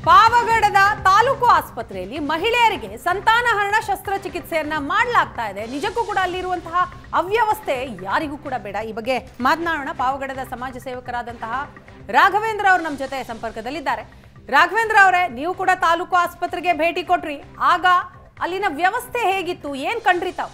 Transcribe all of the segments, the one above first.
ಪಾವಗಡದ ತಾಲೂಕು ಆಸ್ಪತ್ರೆಯಲ್ಲಿ ಮಹಿಳೆಯರಿಗೆ ಸಂತಾನಹರಣ ಶಸ್ತ್ರಚಿಕಿತ್ಸೆಯನ್ನ ಮಾಡಲಾಗ್ತಾ ಇದೆ ನಿಜಕ್ಕೂ ಕೂಡ ಅಲ್ಲಿರುವಂತಹ ಅವ್ಯವಸ್ಥೆ ಯಾರಿಗೂ ಕೂಡ ಬೇಡ ಈ ಬಗ್ಗೆ ಮಾತನಾಡೋಣ ಪಾವಗಡದ ಸಮಾಜ ಸೇವಕರಾದಂತಹ ರಾಘವೇಂದ್ರ ಅವರು ನಮ್ಮ ಜೊತೆ ಸಂಪರ್ಕದಲ್ಲಿದ್ದಾರೆ ರಾಘವೇಂದ್ರ ಅವರೇ ನೀವು ಕೂಡ ತಾಲೂಕು ಆಸ್ಪತ್ರೆಗೆ ಭೇಟಿ ಕೊಟ್ರಿ ಆಗ ಅಲ್ಲಿನ ವ್ಯವಸ್ಥೆ ಹೇಗಿತ್ತು ಏನ್ ಕಂಡ್ರಿ ತಾವು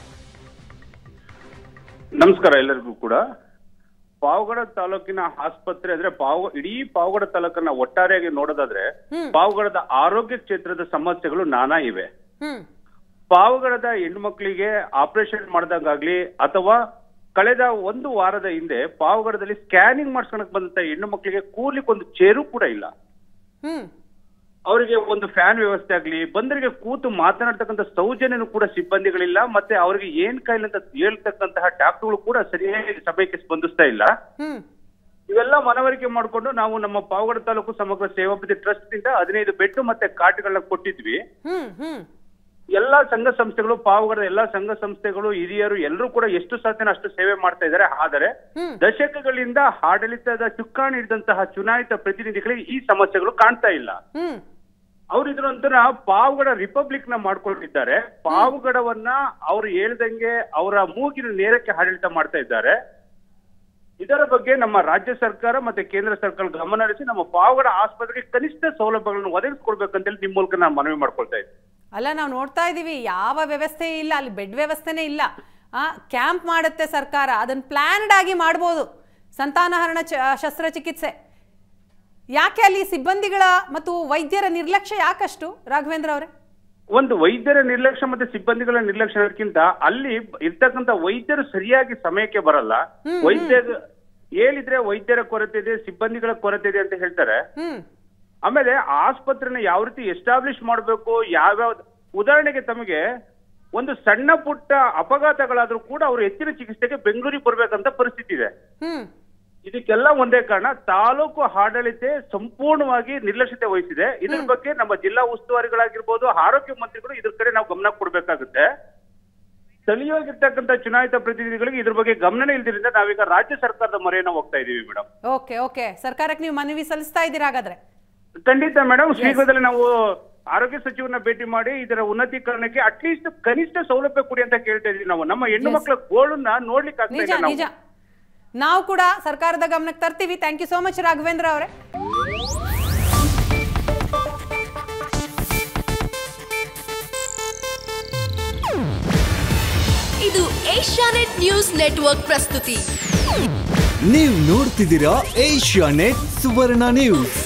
ನಮಸ್ಕಾರ ಎಲ್ಲರಿಗೂ ಕೂಡ ಪಾವಗಡ ತಾಲೂಕಿನ ಆಸ್ಪತ್ರೆ ಅಂದ್ರೆ ಪಾವ ಇಡೀ ಪಾವಗಡ ತಾಲೂಕನ್ನ ಒಟ್ಟಾರೆಯಾಗಿ ನೋಡೋದಾದ್ರೆ ಹ್ಮ್. ಪಾವಗಡದ ಆರೋಗ್ಯ ಕ್ಷೇತ್ರದ ಸಮಸ್ಯೆಗಳು ನಾನಾ ಇವೆ ಹ್ಮ್ ಪಾವಗಡದ ಹೆಣ್ಮಕ್ಳಿಗೆ ಆಪರೇಷನ್ ಮಾಡಿದಾಗ್ಲಿ ಅಥವಾ ಕಳೆದ ಒಂದು ವಾರದ ಹಿಂದೆ ಪಾವಗಡದಲ್ಲಿ ಸ್ಕ್ಯಾನಿಂಗ್ ಮಾಡ್ಸ್ಕೊಳಕ್ ಬಂದಂತ ಹೆಣ್ಣು ಮಕ್ಕಳಿಗೆ ಕೂರ್ಲಿಕ್ಕೆ ಒಂದು ಚೇರು ಕೂಡ ಇಲ್ಲ ಹ್ಮ್ ಅವರಿಗೆ ಒಂದು ಫ್ಯಾನ್ ವ್ಯವಸ್ಥೆ ಆಗ್ಲಿ ಬಂದರಿಗೆ ಕೂತು ಮಾತನಾಡ್ತಕ್ಕಂಥ ಸೌಜನ್ಯನೂ ಕೂಡ ಸಿಬ್ಬಂದಿಗಳಿಲ್ಲ ಮತ್ತೆ ಅವರಿಗೆ ಏನ್ ಕಾಯಿಲೆ ಅಂತ ಹೇಳ್ತಕ್ಕಂತಹ ಡಾಕ್ಟರ್ಗಳು ಕೂಡ ಸರಿಯಾಗಿ ಸಮಯಕ್ಕೆ ಸ್ಪಂದಿಸ್ತಾ ಇಲ್ಲ ಹ್ಮ್ ಇವೆಲ್ಲ ಮನವರಿಕೆ ಮಾಡಿಕೊಂಡು ನಾವು ನಮ್ಮ ಪಾವಗಡ ತಾಲೂಕು ಸಮಗ್ರ ಸೇವಾಪತಿ ಟ್ರಸ್ಟ್ ನಿಂದ ಹದಿನೈದು ಬೆಡ್ ಮತ್ತೆ ಕಾಟ್ಗಳನ್ನ ಕೊಟ್ಟಿದ್ವಿ ಹ್ಮ್ ಹ್ಮ್ ಎಲ್ಲಾ ಸಂಘ ಸಂಸ್ಥೆಗಳು ಪಾವಗಡದ ಎಲ್ಲಾ ಸಂಘ ಸಂಸ್ಥೆಗಳು ಹಿರಿಯರು ಎಲ್ಲರೂ ಕೂಡ ಎಷ್ಟು ಸಾಧ್ಯನ ಅಷ್ಟು ಸೇವೆ ಮಾಡ್ತಾ ಇದ್ದಾರೆ ಆದರೆ ಹ್ಮ್ ದಶಕಗಳಿಂದ ಆಡಳಿತದ ಚುಕ್ಕಾಣಿ ಹಿಡಿದಂತಹ ಚುನಾಯಿತ ಪ್ರತಿನಿಧಿಗಳಿಗೆ ಈ ಸಮಸ್ಯೆಗಳು ಕಾಣ್ತಾ ಇಲ್ಲ ಹ್ಮ್ ಅವ್ರು ಇದ್ರೊಂಥರ ಪಾವಗಡ ರಿಪಬ್ಲಿಕ್ ನ ಮಾಡ್ಕೊಂಡಿದ್ದಾರೆ ಪಾವಗಡವನ್ನ ಅವ್ರು ಹೇಳ್ದಂಗೆ ಅವರ ಮೂಗಿನ ನೇರಕ್ಕೆ ಆಡಳಿತ ಮಾಡ್ತಾ ಇದ್ದಾರೆ ಇದರ ಬಗ್ಗೆ ನಮ್ಮ ರಾಜ್ಯ ಸರ್ಕಾರ ಮತ್ತೆ ಕೇಂದ್ರ ಸರ್ಕಾರ ಗಮನ ಹರಿಸಿ ನಮ್ಮ ಪಾವಗಡ ಆಸ್ಪತ್ರೆಗೆ ಕನಿಷ್ಠ ಸೌಲಭ್ಯಗಳನ್ನು ಒದಗಿಸ್ಕೊಡ್ಬೇಕಂತೇಳಿ ನಿಮ್ಮ ಮೂಲಕ ನಾನು ಮನವಿ ಮಾಡ್ಕೊಳ್ತಾ ಇದ್ದೀನಿ ಅಲ್ಲ ನಾವು ನೋಡ್ತಾ ಇದೀವಿ ಯಾವ ವ್ಯವಸ್ಥೆ ಇಲ್ಲ ಅಲ್ಲಿ ಬೆಡ್ ವ್ಯವಸ್ಥೆನೇ ಇಲ್ಲ ಆ ಕ್ಯಾಂಪ್ ಮಾಡುತ್ತೆ ಸರ್ಕಾರ ಅದನ್ನ ಪ್ಲಾನ್ಡ್ ಆಗಿ ಮಾಡ್ಬೋದು ಸಂತಾನಹರಣ ಚ- ಶಸ್ತ್ರಚಿಕಿತ್ಸೆ ಯಾಕೆ ಅಲ್ಲಿ ಸಿಬ್ಬಂದಿಗಳ ಮತ್ತು ವೈದ್ಯರ ನಿರ್ಲಕ್ಷ್ಯ ಯಾಕಷ್ಟು ರಾಘವೇಂದ್ರ ಅವರೇ ಒಂದು ವೈದ್ಯರ ನಿರ್ಲಕ್ಷ್ಯ ಮತ್ತೆ ಸಿಬ್ಬಂದಿಗಳ ನಿರ್ಲಕ್ಷ್ಯಕ್ಕಿಂತ ಅಲ್ಲಿ ಇರ್ತಕ್ಕಂಥ ವೈದ್ಯರು ಸರಿಯಾಗಿ ಸಮಯಕ್ಕೆ ಬರಲ್ಲ ಹ್ಮ್, ವೈದ್ಯ ಹೇಳಿದ್ರೆ ವೈದ್ಯರ ಕೊರತೆ ಇದೆ ಸಿಬ್ಬಂದಿಗಳ ಕೊರತೆ ಇದೆ ಅಂತ ಹೇಳ್ತಾರೆ ಹ್ಮ್ ಆಮೇಲೆ ಆಸ್ಪತ್ರೆನ ಯಾವ ರೀತಿ ಎಸ್ಟಾಬ್ಲಿಷ್ ಮಾಡಬೇಕು ಯಾವ್ಯಾವ ಉದಾಹರಣೆಗೆ ತಮಗೆ ಒಂದು ಸಣ್ಣ ಪುಟ್ಟ ಅಪಘಾತಗಳಾದ್ರೂ ಕೂಡ ಅವರು ಹೆಚ್ಚಿನ ಚಿಕಿತ್ಸೆಗೆ ಬೆಂಗಳೂರಿಗೆ ಬರ್ಬೇಕಂತ ಪರಿಸ್ಥಿತಿ ಇದೆ ಹ್ಮ್ ಇದಕ್ಕೆಲ್ಲ ಒಂದೇ ಕಾರಣ ತಾಲೂಕು ಆಡಳಿತ ಸಂಪೂರ್ಣವಾಗಿ ನಿರ್ಲಕ್ಷ್ಯತೆ ವಹಿಸಿದೆ ಇದ್ರ ಬಗ್ಗೆ ನಮ್ಮ ಜಿಲ್ಲಾ ಉಸ್ತುವಾರಿಗಳಾಗಿರ್ಬೋದು ಆರೋಗ್ಯ ಮಂತ್ರಿಗಳು ಇದ್ರ ಕಡೆ ನಾವು ಗಮನ ಕೊಡ್ಬೇಕಾಗುತ್ತೆ ಸ್ಥಳೀಯವಾಗಿರ್ತಕ್ಕಂಥ ಚುನಾಯಿತ ಪ್ರತಿನಿಧಿಗಳಿಗೆ ಇದ್ರ ಬಗ್ಗೆ ಗಮನನೇ ಇಲ್ದಿರಿಂದ ನಾವೀಗ ರಾಜ್ಯ ಸರ್ಕಾರದ ಮೊರೆಯನ್ನ ಹೋಗ್ತಾ ಇದೀವಿ ಮೇಡಮ್ ಓಕೆ ಓಕೆ ಸರ್ಕಾರಕ್ಕೆ ನೀವು ಮನವಿ ಸಲ್ಲಿಸ್ತಾ ಇದ್ದೀರಾ ಹಾಗಾದ್ರೆ ಖಂಡಿತ ಮೇಡಮ್ ಶೀಘ್ರದಲ್ಲೇ ನಾವು ಆರೋಗ್ಯ ಸಚಿವರನ್ನ ಭೇಟಿ ಮಾಡಿ ಇದರ ಉನ್ನತೀಕರಣಕ್ಕೆ ಅಟ್ಲೀಸ್ಟ್ ಕನಿಷ್ಠ ಸೌಲಭ್ಯ ಕೊಡಿ ಅಂತ ಕೇಳ್ತಾ ಇದೀವಿ ನಾವು ನಮ್ಮ ಹೆಣ್ಣು ಮಕ್ಕಳ ಗೋಳನ್ನ ನೋಡ್ಲಿಕ್ಕೆ ಆಗ್ತಾ ನಿಜ ಇಲ್ಲ ನಾವು ನಿಜ ನಾವು ಕೂಡ ಸರ್ಕಾರದ ಗಮನಕ್ಕೆ ತರ್ತೀವಿ thank you so much Raghavendra ಅವರೇ ಇದು ಏಷ್ಯಾನೆಟ್ ನ್ಯೂಸ್ ನೆಟ್ವರ್ಕ್ ಪ್ರಸ್ತುತಿ ನೀವು ನೋಡ್ತಿದ್ದೀರಾ ಏಷ್ಯಾ ನೆಟ್ ಸುವರ್ಣ ನ್ಯೂಸ್